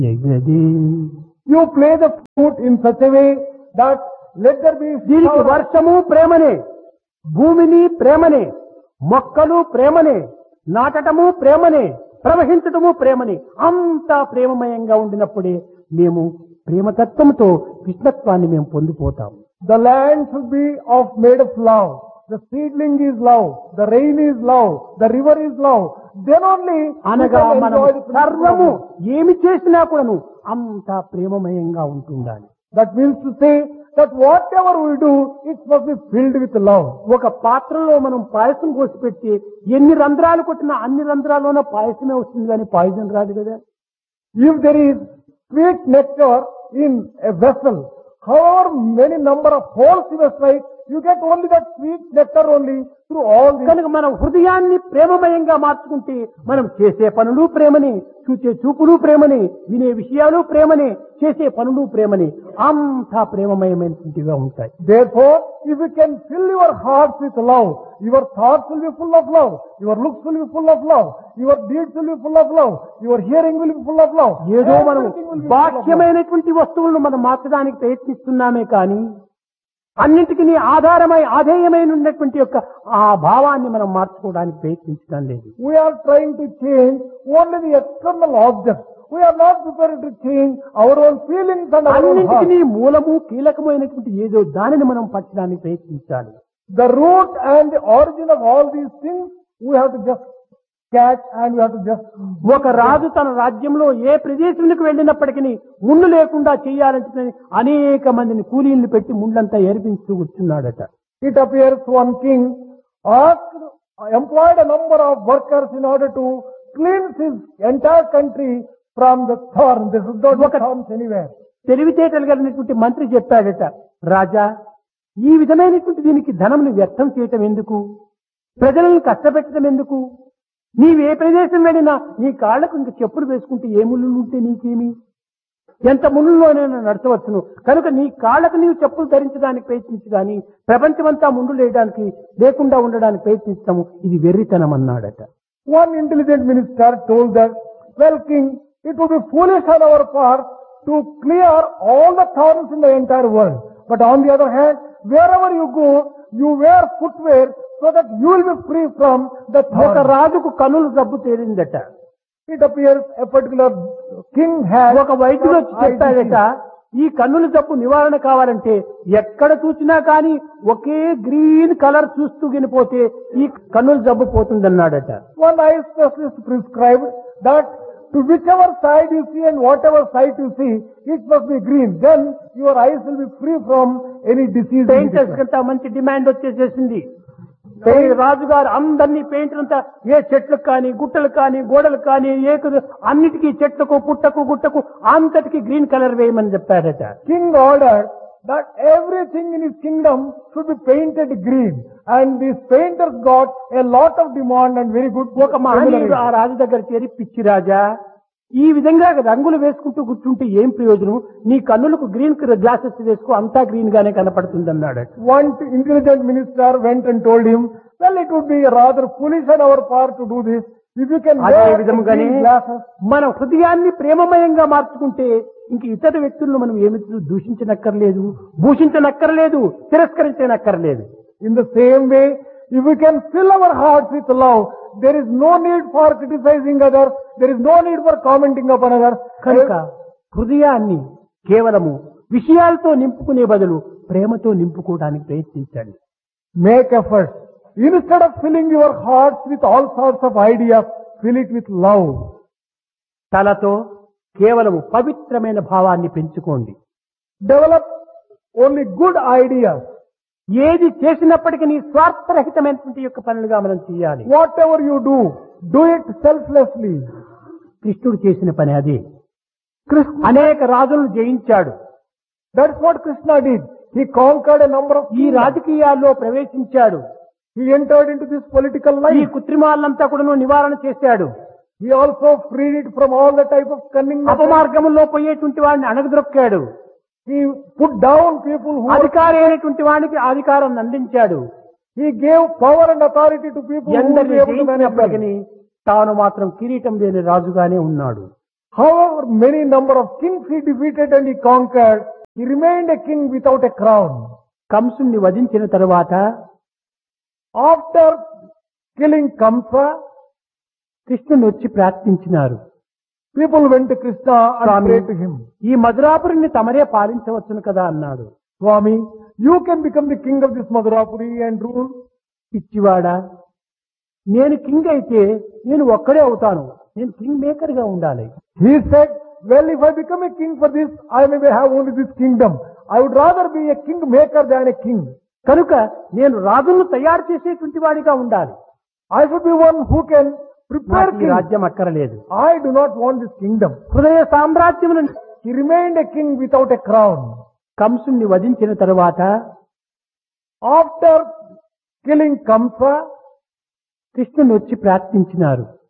ఎగది You play the flute in such a way that let there be దీనికి shower. వర్షము ప్రేమనే భూమిని ప్రేమనే మొక్కలు ప్రేమనే నాటటము ప్రేమనే ప్రవహించటము ప్రేమనే అంతా ప్రేమమయంగా ఉండినప్పుడే మేము ప్రేమతత్వంతో కృష్ణత్వాన్ని మేము పొందిపోతాం The land should be of made of love. The seedling is love. The rain is love. The river is love. Then only we అనగా can మనం enjoy the principle of సర్వము love. ఏమి చేసినా కూడాను అంతా ప్రేమమయంగా ఉంటుండాలి That means to say that whatever we do, it must be filled with love. ఒక పాత్రలో మనం పాయసం కోసి పెట్టి ఎన్ని రంధ్రాలు కొట్టినా అన్ని రంధ్రాల్లోనే పాయసమే వస్తుంది కానీ పాయిజన్ రాదు కదా If there is sweet nectar in a vessel, however many number of holes you may strike, you get only that sweet nectar only through all these. కనుక మన హృదయాన్ని ప్రేమమయంగా మార్చుకుంటే మనం చేసే పనులు ప్రేమని చూసే చూపులు ప్రేమని వినే విషయాలు ప్రేమని చేసే పనులు ప్రేమని అంతా ప్రేమమయమైనటువంటివిగా ఉంటాయి Therefore, if you can fill your hearts with love, your thoughts will be full of love, your looks will be full of love, your deeds will be full of love, your hearing will be full of love. ఏదో మనం Everything will be full of love. బాహ్యమైనటువంటి వస్తువులను మనం మార్చడానికి ప్రయత్నిస్తున్నామే కానీ అన్నింటికి ఆధారమై ఆధేయమైన ఉన్నటువంటి యొక్క ఆ భావాన్ని మనం మార్చుకోవడానికి ప్రయత్నించడం లేదు We are trying to change only the external objects. We are not prepared to change our own feelings and our own hearts. అన్నింటికి మూలము కీలకమైనటువంటి ఏదో దానిని మనం పట్టడానికి ప్రయత్నించాలి The root and the origin of all these things, we have to just catch and we have to just. ఒక రాజు తన రాజ్యంలో ఏ ప్రదేశానికి వెళ్ళినప్పటికీ ముళ్ళు లేకుండా చేయాలంటే అనేక మందిని కూలీలను పెట్టి ముళ్ళంతా ఏర్పించుతూ కూర్చున్నాడట It appears one king asked, employed a number of workers in order to cleanse his entire country from the thorn. There should not be Look at- thorns anywhere. తెలివితేటలు కలిగినటువంటి మంత్రి చెప్పాడట రాజా ఈ విధమైనటువంటి దీనికి ధనమును వ్యర్థం చేయటం ఎందుకు ప్రజలను కష్టపెట్టడం ఎందుకు నీవు ఏ ప్రదేశం వెళ్ళినా నీ కాళ్లకు ఇంక చెప్పులు వేసుకుంటే ఏ ముళ్ళు ఉంటే నీకేమి ఎంత ముళ్ళులోనైనా నడచవచ్చును కనుక నీ కాళ్లకు నీవు చెప్పులు ధరించడానికి ప్రయత్నించు కానీ ప్రపంచమంతా ముందు లేయడానికి లేకుండా ఉండడానికి ప్రయత్నిస్తాము ఇది వెర్రితనం అన్నాడట One intelligent minister told that, well king, it would be foolish on our part to clear all the thorns in the entire world. But on the other hand, wherever you go, you wear footwear so that you will be free from the ఒక thorns. రాజుకు కనులు జబ్బు తేలిందట It appears a particular king has ఒక వైద్యుడు వచ్చి some eye చెప్పాడట disease. ఈ కన్నుల జబ్బు నివారణ కావాలంటే ఎక్కడ చూసినా కానీ ఒకే గ్రీన్ కలర్ చూస్తూ గినిపోతే ఈ కన్నుల జబ్బు పోతుందన్నాడట One eye specialist prescribed that to whichever side you see and whatever side you see, it must be green. Then your eyes will be free from any disease. Painters కంతా మంచి demand వచ్చేసేసింది ఈ రాజుగారు అందరినీ పెయింటర్ అంతా ఏ చెట్లకు కానీ గుట్టలకు కానీ గోడలకు కానీ ఏ అన్నిటికీ చెట్లకు పుట్టకు గుట్టకు అంతటికి గ్రీన్ కలర్ వేయమని చెప్పాడట King ordered that everything in his kingdom should be painted green. And these painters got a lot of demand and very good ఒక మహనీయుడు ఆ రాజు దగ్గర చేరి పిచ్చి రాజా ఈ విధంగా రంగులు వేసుకుంటూ కూర్చుంటే ఏం ప్రయోజనం నీ కన్నులకు గ్రీన్ గ్లాసెస్ వేసుకో అంతా గ్రీన్ గానే కనపడుతుంది అన్నాడు One intelligent minister went and told him, well, it would be rather foolish on our part to do this. If you can అదే wear విధముగానే green glasses, మన హృదయాన్ని ప్రేమమయంగా మార్చుకుంటే ఇంక ఇతర వ్యక్తులను మనం ఏమి దూషించనక్కర్లేదు భూషించనక్కర్లేదు తిరస్కరించనక్కర్లేదు In the same way, if we can fill our hearts with love, there is no need for criticizing others, there is no need for commenting upon others. కనుక హృదయాన్ని కేవలము విషయాలతో నింపుకునే బదులు ప్రేమతో నింపుకోవడానికి ప్రయత్నించండి Make efforts. Instead of filling your hearts with all sorts of ideas, fill it with love. తలతో కేవలము పవిత్రమైన భావాన్ని పెంచుకోండి Develop only good ideas. ఏది చేసినప్పటికీ స్వార్థరహితమైనటువంటి యొక్క పనులుగా మనం చేయాలి Whatever you do, do it selflessly. కృష్ణుడు చేసిన పని అదే అనేక రాజులను జయించాడు That's what Krishna did. He conquered a number of ఈ kingdoms. రాజకీయాల్లో ప్రవేశించాడు He entered into this political ఈ life. కృత్రిమాలంతా కూడా నివారణ చేశాడు He also freed it from all the type of cunning. methods. అపమార్గంలో పోయేటువంటి వాడిని అణగదొక్కాడు He put down people who were, అధికారి అయినటువంటి వాడికి అధికారాన్ని అందించాడు he gave power and authority to people who would ఎందరిని be able to manage them. జయించినప్పటికీ తాను మాత్రం కిరీటం లేని రాజుగానే ఉన్నాడు However many number of kings he defeated and he conquered, he remained a king without a crown. కంసుని వధించిన తరువాత After killing Kamsa, కృష్ణుని వచ్చి ప్రార్థించినారు people went to Krishna and Swami, prayed to him. ఈ మధురాపురిని తమరే పాలించవచ్చును కదా అన్నాడు Swami, you can become the king of this Madhurapuri and rule. పిచ్చివాడా నేను king అయితే నేను ఒక్కడే అవుతాను నేను కింగ్ మేకర్ గా ఉండాలి He said, well, if I become a king for this, I may have only this kingdom. I would rather be a king maker than a king. కనుక నేను రాజులను తయారు చేసేటువంటి వాడిగా ఉండాలి I should be one who can prepare నాకు ఈ king. రాజ్యం అక్కరలేదు I do not want this kingdom. హృదయ సామ్రాజ్యమును He remained a king without a crown. కంసుని వధించిన తరువాత After killing Kamsa, కృష్ణుని వచ్చి ప్రార్థించినారు